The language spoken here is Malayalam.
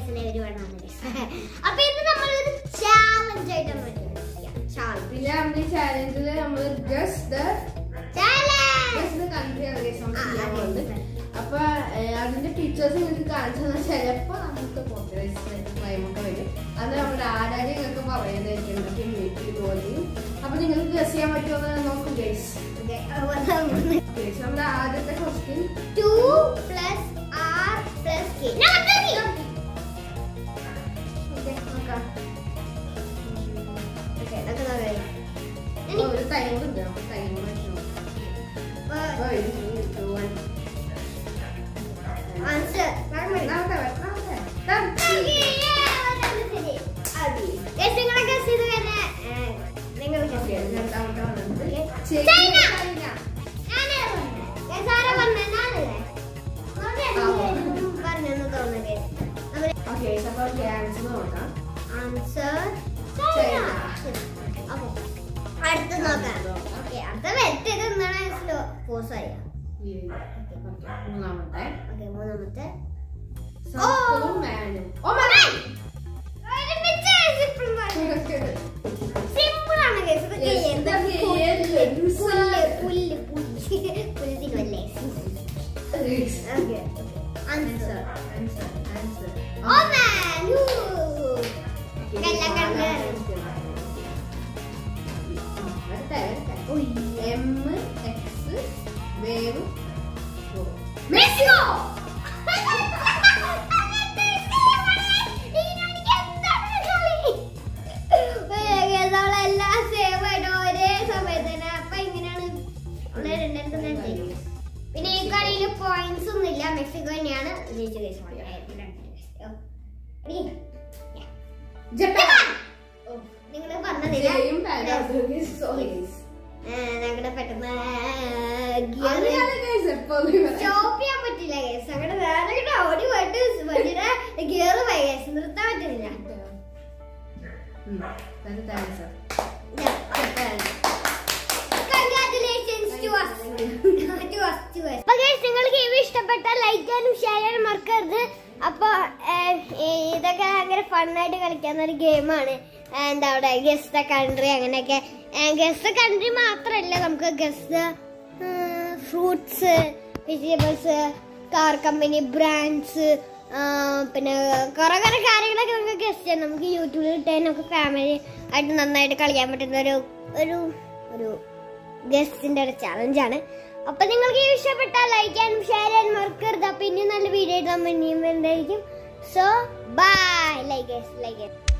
വയസ്സിലെ ഒരു വണ്ണാണ് guys. അപ്പൊ ഇന്ന് നമ്മളൊരു ചാലഞ്ച് ആയിട്ടാണ് ചാലഞ്ച് പിന്നെ നമ്മുടെ ഈ ചാലഞ്ചിൽ നമ്മൾ ജസ്റ്റ് ചാലഞ്ച് കൺട്രി ആണ് guys നമ്മൾ ആ, ചെയ്യാൻ അതെ. പോകുന്നത് അപ്പൊ ഏഹ്, അതിന്റെ പിക്ചേഴ്സ് നിങ്ങൾക്ക് കാണിച്ചു തന്നാൽ ചിലപ്പോ നമുക്ക് കോപ്പറേറ്റ് ക്ലൈമൊക്കെ വരും അത് നമ്മുടെ ആരാധനയൊക്കെ പറയുന്നതായിരിക്കും നമുക്ക് വീട്ടിൽ പോലെയും അപ്പൊ നിങ്ങൾക്ക് ഗസ് ചെയ്യാൻ പറ്റുമോ നോക്കും ഗൈസ് ഗൈസ് നമ്മുടെ ആദ്യത്തെ question two plus R plus K number okay അതൊക്കെ നോക്കാം ഒരു ടൈം ഉണ്ട് ടൈം ആൻസർ നിങ്ങളെ ഗസ് ചെയ്ത് തന്നെ നിങ്ങൾ ഗസ് ചെയ്തു ചൈന. ഞാനേ പറഞ്ഞെ. Guys, ആരാ പറഞ്ഞെ? ഞാനല്ലേ? ഞാനല്ലേ? പറഞ്ഞെന്ന് തോന്നുന്നു guys. ഓക്കെ അപ്പൊ ക്യാൻസർ നോക്കാം ആൻസർ ചൈന. അപ്പൊ അടുത്ത നോക്കാം ഓക്കെ അടുത്ത വെറ്റത് എന്താണ് സ്ലോ പോസ് ആയ ഈ, okay, മൂന്നാമത്തെ ഓക്കെ മൂന്നാമത്തെ സർക്കിളും മാനും ഓ സിമ്പിൾ ആണ് guys. ഇതൊക്കെ Yes, എന്ത് ഇതൊക്കെ പുല്ല്, ഏത് പുല്ല് പുല്ല് പുല്ല് പുല്ല് തിന്നുമല്ലേ ഓക്കെ ആൻസർ ആൻസർ ആൻസർ ഓ മാൻ എല്ലാം കണ്ടു എം എക്സ് വേവ് മെക്സിക്കോ നമ്മളെല്ലാം സേവ് ആയിട്ട് ഒരേ സമയത്ത് തന്നെ അപ്പൊ എങ്ങനെയാണ് ഉള്ള രണ്ടിടത്ത് തന്നെ ചെയ്യും. പിന്നെ ഈ കളിയിൽ പോയിന്റ്സ് ഒന്നും ഇല്ല മെക്സിക്കോ തന്നെയാണ് ജയിച്ച കേസ് ജപ്പാൻ നിങ്ങൾ പറഞ്ഞതില്ല ജയും പാരാഗ്വേ സോറി ഞങ്ങളുടെ പെട്ടെന്ന് അറിയാതെ ഗൈസ് എപ്പോഴും സ്റ്റോപ്പ് ചെയ്യാൻ പറ്റില്ല കേസ് അങ്ങനെ വേറെ ഇങ്ങോട്ട് ഓടി പോയിട്ട് വണ്ടിയുടെ ഗിയർ പോയി കേസ് നിർത്താൻ പറ്റുന്നില്ല answer congratulations to us to us to us അപ്പൊ guys നിങ്ങൾക്ക് ഈ ഇഷ്ടപ്പെട്ടാൽ ലൈക്ക് ചെയ്യാനും ഷെയർ ചെയ്യാനും മറക്കരുത് അപ്പൊ ഏഹ്, ഈ- ഇതൊക്കെ ഭയങ്കര ഫണ്ണായിട്ട് കളിക്കാവുന്ന ഒരു ഗെയിമാണ് എന്താ അവിടെ ഗസ്റ്റ് കൺട്രി അങ്ങനെയൊക്കെ ഗസ്റ്റ് കൺട്രി മാത്രമല്ല നമുക്ക് guess fruits vegetables car company brands പിന്നെ കുറെ കുറെ കാര്യങ്ങളൊക്കെ നമുക്ക് ഗസ്റ്റ് ചെയ്യാം നമുക്ക് യൂട്യൂബിൽ ഇട്ടാൽ നമുക്ക് ഫാമിലി ആയിട്ട് നന്നായിട്ട് കളിക്കാൻ പറ്റുന്ന ഒരു ഒരു ഒരു ഗസ്റ്റിന്റെ ഒരു ചലഞ്ചാണ് അപ്പൊ നിങ്ങൾക്ക് ഈ ഇഷ്ടപ്പെട്ടാൽ ലൈക്ക് ചെയ്യാനും ഷെയർ ചെയ്യാനും മറക്കരുത് അപ്പൊ ഇനിയും നല്ല വീഡിയോ ഇടാൻ ഇനിയും എന്തായിരിക്കും സോ ബൈ ലൈക്ക് ലൈക്ക്